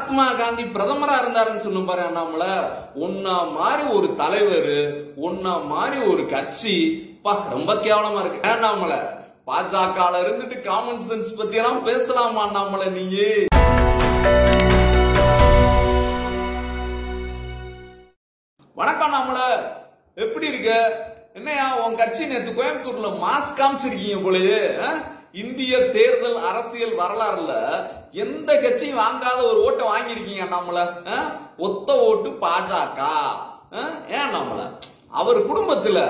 மகாத்மா காந்தி பிரதமரா இருந்தாருன்னு சொன்ன பாரு அண்ணாமலை உன்ன மாதிரி ஒரு தலைவர் உன்ன மாதிரி ஒரு கட்சி பா ரொம்ப கேவலமா இருக்கு அண்ணாமலை பாஜகல இருந்துட்டு காமன் சென்ஸ் பத்தி எல்லாம் பேசலாமா அண்ணாமலை நீயே வணக்கம் அண்ணாமலை எப்படி இருக்க என்னையா உன் கட்சி நேத்து கோயம்புத்தூர்ல மாஸ் காமிச்சிருக்கீங்க போலயே ஆ? இந்திய தேர்தல் அரசியல் வரலாறுல எந்த கட்சியும் வாங்காத ஒரு ஓட்டை வாங்கியிருக்கீங்க அண்ணாமலை ஆ? ஒத்த ஓட்டு பாஜக ஆ? ஏன் அண்ணாமலை அவர் குடும்பத்துல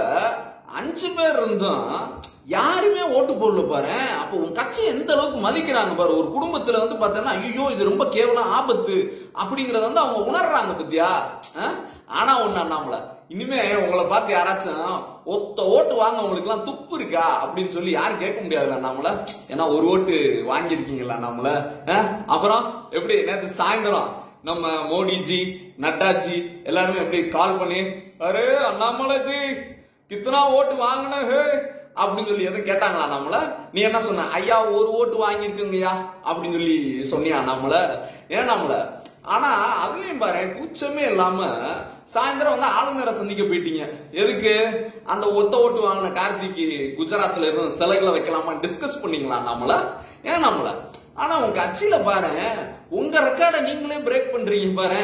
அஞ்சு பேர் இருந்தும் யாருமே ஓட்டு போடல பாரு அப்போ உன் கட்சி எந்த அளவுக்கு மதிக்கிறாங்க பாரு ஒரு குடும்பத்துல வந்து பார்த்தோன்னா ஐயோ இது ரொம்ப கேவலம் ஆபத்து அப்படிங்கறத வந்து அவங்க உணர்றாங்க பத்தியா ஆ? ஆனா ஒண்ணு அண்ணாமலை இனிமே உங்களை பார்த்து யாராச்சும் ஒத்த ஓட்டு வாங்க உங்களுக்கு எல்லாம் துப்பு இருக்கா அப்படின்னு சொல்லி யாரும் கேட்க முடியாது அண்ணாமலை ஏன்னா ஒரு ஓட்டு வாங்கியிருக்கீங்களா அண்ணாமலை ஆ? அப்புறம் எப்படி நேற்று சாயந்தரம் நம்ம மோடிஜி நட்டாஜி எல்லாருமே எப்படி கால் பண்ணி அரே அண்ணாமலை ஜி கித்தனா ஓட்டு வாங்கின ஹே அப்படின்னு சொல்லி எதுவும் கேட்டாங்களா நம்மள நீ என்ன சொன்ன ஐயா ஒரு ஓட்டு வாங்கியிருக்குங்கய்யா அப்படின்னு சொல்லி சொன்னியா நம்மள ஏன் நம்மள ஆனா அதுலயும் பாரு கூச்சமே இல்லாம சாயந்தரம் வந்து ஆளுநரை சந்திக்க போயிட்டீங்க எதுக்கு அந்த ஒத்த ஓட்டு வாங்கின கார்த்திக்கு குஜராத்ல இருந்து சிலைகளை வைக்கலாமா டிஸ்கஸ் பண்ணீங்களா நம்மள ஏன் நம்மள ஆனா உங்க கட்சியில பாரு உங்க ரெக்கார்டை நீங்களே பிரேக் பண்றீங்க பாரு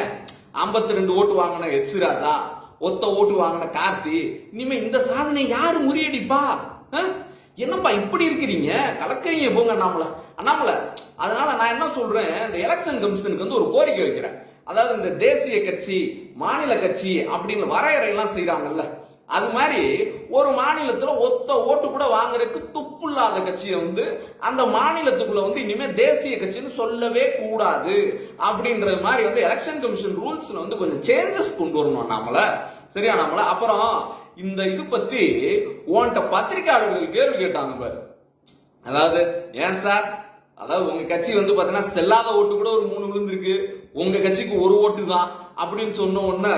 52 ரெண்டு ஓட்டு வாங்கின எச் ராஜா ஒத்த ஓட்டு வாங்கின கார்த்தி இனிமே இந்த சாதனை யாரு முறியடிப்பா ஆ? என்னப்பா இப்படி இருக்கிறீங்க கலக்கறீங்க போங்க அண்ணாமலை அண்ணாமலை அதனால நான் என்ன சொல்றேன் இந்த எலெக்ஷன் கமிஷனுக்கு வந்து ஒரு கோரிக்கை வைக்கிறேன் அதாவது இந்த தேசிய கட்சி மாநில கட்சி அப்படின்னு வரையறை எல்லாம் செய்யறாங்கல்ல அது மாதிரி ஒரு மாநிலத்துல ஒத்த ஓட்டு கூட வாங்குறதுக்கு துப்பு இல்லாத கட்சியை வந்து அந்த மாநிலத்துக்குள்ள வந்து இனிமே தேசிய கட்சின்னு சொல்லவே கூடாது அப்படின்றது மாதிரி வந்து எலெக்ஷன் கமிஷன் ரூல்ஸ்ல வந்து கொஞ்சம் சேஞ்சஸ் கொண்டு வரணும் நம்மள சரியா நம்மள அப்புறம் இந்த இது பத்தி உன்கிட்ட பத்திரிகையாளர்கள் கேள்வி கேட்டாங்க பாரு அதாவது ஏன் சார் அதாவது உங்க கட்சி வந்து பாத்தீங்கன்னா செல்லாத ஓட்டு கூட ஒரு மூணு விழுந்திருக்கு உங்க கட்சிக்கு ஒரு ஓட்டு தான் அப்படின்னு சொன்ன உடனே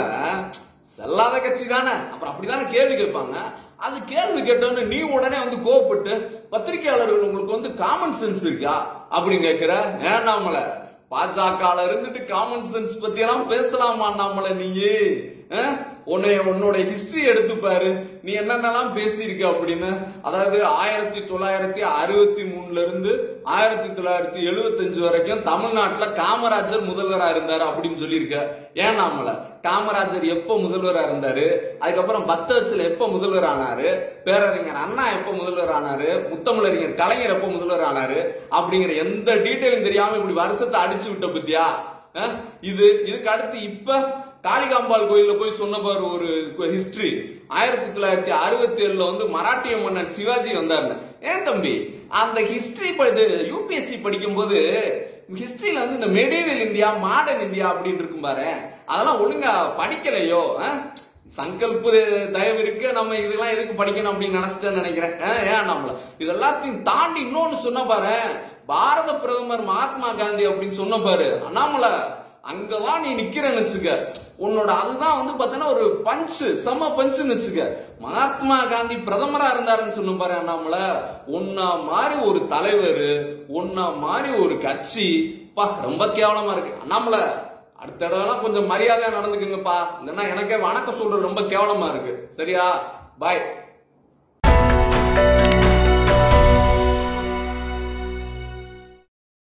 செல்லாத கட்சி தானே அப்புறம் அப்படிதானே கேள்வி கேட்பாங்க அது கேள்வி கேட்டோன்னு நீ உடனே வந்து கோவப்பட்டு பத்திரிகையாளர்கள் உங்களுக்கு வந்து காமன் சென்ஸ் இருக்கா அப்படின்னு கேக்குற ஏன்னாமல பாஜகல இருந்துட்டு காமன் சென்ஸ் பத்தி எல்லாம் பேசலாமா நாமல நீயே அஹ்? உன்னைய உன்னோட ஹிஸ்டரி எடுத்து பாரு நீ என்னென்னலாம் பேசியிருக்க அப்படின்னு அதாவது ஆயிரத்தி தொள்ளாயிரத்தி அறுபத்தி மூணுல இருந்து ஆயிரத்தி தொள்ளாயிரத்தி எழுபத்தஞ்சு வரைக்கும் தமிழ்நாட்டுல காமராஜர் முதல்வரா இருந்தாரு அப்படின்னு சொல்லியிருக்க ஏன் நாமல காமராஜர் எப்ப முதல்வரா இருந்தாரு அதுக்கப்புறம் பத்தவச்சில எப்ப முதல்வர் ஆனாரு பேரறிஞர் அண்ணா எப்ப முதல்வர் ஆனாரு முத்தமிழறிஞர் கலைஞர் எப்ப முதல்வர் ஆனாரு அப்படிங்கிற எந்த டீட்டெயிலும் தெரியாம இப்படி வருஷத்தை அடிச்சு விட்ட பத்தியா அஹ்? இது இதுக்கு அடுத்து இப்ப காளிகாம்பாள் கோயில்ல போய் சொன்ன பாரு ஒரு ஹிஸ்டரி ஆயிரத்தி தொள்ளாயிரத்தி அறுபத்தி ஏழுல வந்து மராட்டிய மன்னன் சிவாஜி வந்தாருன்னு ஏன் தம்பி அந்த ஹிஸ்டரி யூபிஎஸ்சி படிக்கும்போது ஹிஸ்டரியில வந்து இந்த மெடீரியல் இந்தியா மாடர்ன் இந்தியா அப்படின்னு இருக்கும் பாரு அதெல்லாம் ஒழுங்கா படிக்கலையோ அஹ்? சங்கல்பு தயவு இருக்கு நம்ம இதெல்லாம் எதுக்கு படிக்கணும் அப்படின்னு நினைச்சிட்டேன்னு நினைக்கிறேன் அஹ், ஏன் நம்மள இது எல்லாத்தையும் தாண்டி இன்னொன்னு சொன்ன பாரு பாரத பிரதமர் மகாத்மா காந்தி அப்படின்னு சொன்ன பாரு அண்ணாமலை அங்கதான் நீ நிக்கிறன்னு வச்சுக்க உன்னோட அதுதான் வந்து பாத்தீங்கன்னா ஒரு பஞ்சு செம பஞ்சுன்னு வச்சுக்க மகாத்மா காந்தி பிரதமரா இருந்தாருன்னு சொன்ன பாரு அண்ணாமலை உன்ன மாதிரி ஒரு தலைவர் உன்ன மாதிரி ஒரு கட்சி பா ரொம்ப கேவலமா இருக்கு அண்ணாமலை அடுத்த தடவைலாம் கொஞ்சம் மரியாதையா நடந்துக்குங்கப்பா இல்லைன்னா எனக்கே வணக்கம் சொல்றது ரொம்ப கேவலமா இருக்கு சரியா பாய்